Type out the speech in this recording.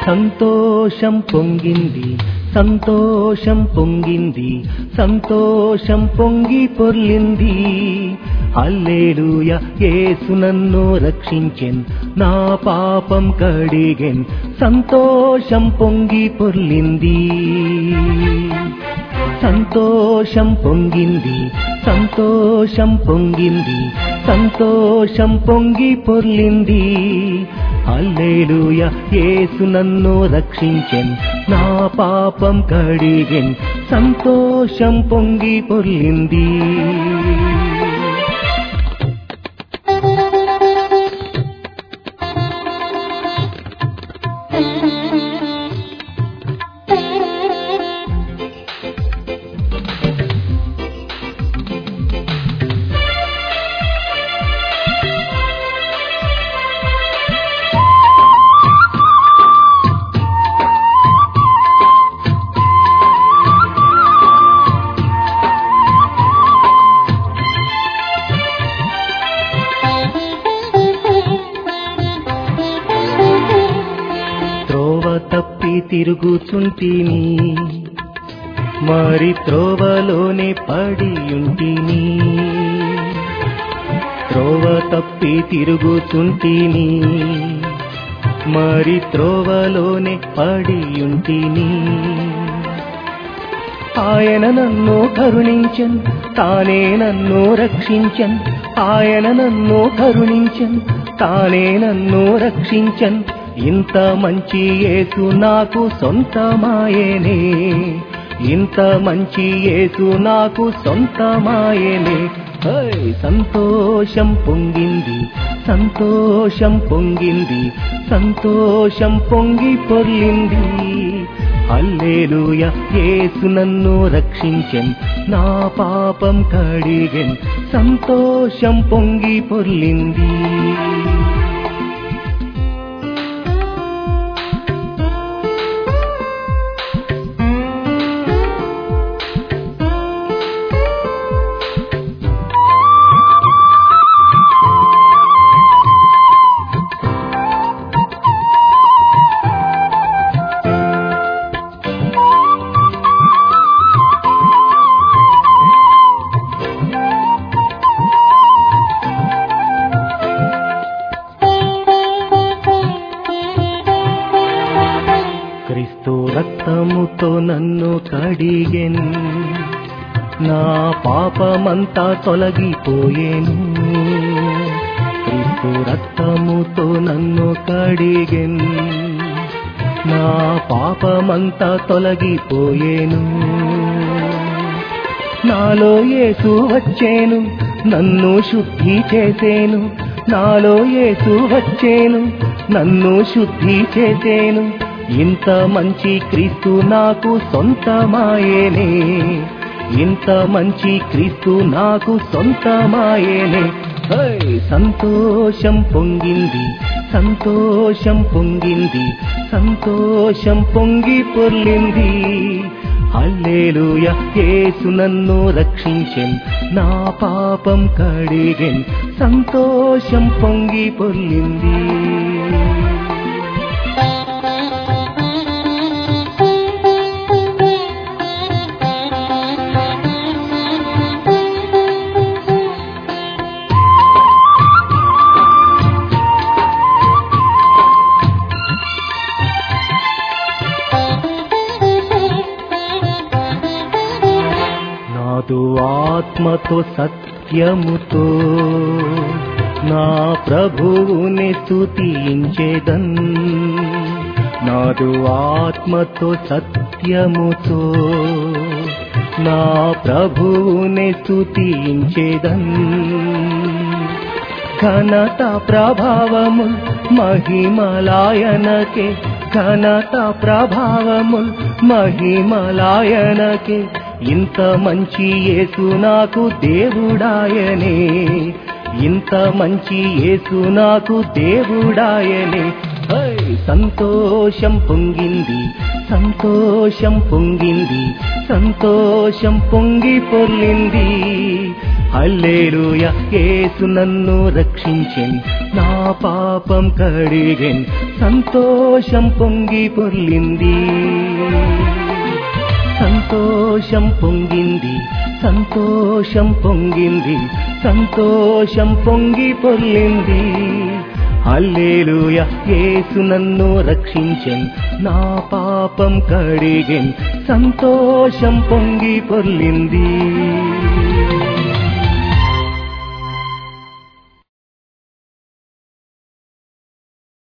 సంతోషం పొంగింది సంతోషం పొంగింది సంతోషం పొంగి పొర్లింది హల్లేలూయ యేసు నన్ను రక్షించెన్ నా పాపం కడిగెన్ సంతోషం పొంగి పొర్లింది సంతోషం పొంగింది సంతోషం పొంగింది సంతోషం పొంగి పొర్లింది హల్లేలూయ యేసు నన్ను రక్షించెన్ నా పాపం కడిగెన్ సంతోషం పొంగి పొర్లింది త్రోవ తప్పి తిరుగుచుంటిని మరి త్రోవలోనే పడియుంటిని త్రోవ తప్పి తిరుగుచుంటిని మరి త్రోవలోనే పడియుంటిని ఆయన నన్ను కరుణించన్ తానే నన్ను రక్షించన్ ఆయన నన్ను కరుణించన్ తానే నన్ను రక్షించన్ ఇంత మంచి యేసు నాకు సొంతమాయేనే ఇంత మంచి యేసు నాకు సొంతమాయేనే హై, సంతోషం పొంగింది సంతోషం పొంగింది సంతోషం పొంగి పొర్లింది హల్లేలూయ యేసు నన్ను రక్షించెన్ నా పాపం కడిగెన్ సంతోషం పొంగి పొర్లింది క్రీస్తు రక్తముతో నన్ను కడిగెన్ నా పాపమంతా తొలగిపోయేను క్రీస్తు రక్తముతో నన్ను కడిగెన్ నా పాపమంతా తొలగిపోయేను నాలో యేసు వచ్చేను నన్ను శుద్ధి చేసేను నాలో యేసు వచ్చేను నన్ను శుద్ధి చేసేను ఇంత మంచి క్రీస్తు నాకు సొంతమాయేనే ఇంత మంచి క్రీస్తు నాకు సొంతమాయేనే హై, సంతోషం పొంగింది సంతోషం పొంగింది సంతోషం పొంగి పొర్లింది హల్లేలూయ యేసు నన్ను రక్షించెన్ నా పాపం కడిగెన్ సంతోషం పొంగి పొర్లింది నాదు ఆత్మతో సత్యముతో నా ప్రభువుని స్తుతించేదన్ నాదు ఆత్మతో సత్యముతో నా ప్రభువుని స్తుతించేదన్ ఘనత ప్రభావము మహిమలాయనకే ఘనత ప్రభావము మహిమలాయనకే ఇంత మంచి యేసు నాకు దేవుడాయనే ఇంత మంచి యేసు నాకు దేవుడాయనే హై, సంతోషం పొంగింది సంతోషం పొంగింది సంతోషం పొంగి పొర్లింది హల్లేలుయ యేసు నన్ను రక్షించెన్ నా పాపం కడిగెన్ సంతోషం పొంగి పొర్లింది సంతోషం పొంగింది సంతోషం పొంగింది సంతోషం పొంగి పొర్లింది హల్లేలుయ యేసు నన్ను రక్షించెన్ నా పాపం కడిగెన్ సంతోషం పొంగి పొర్లింది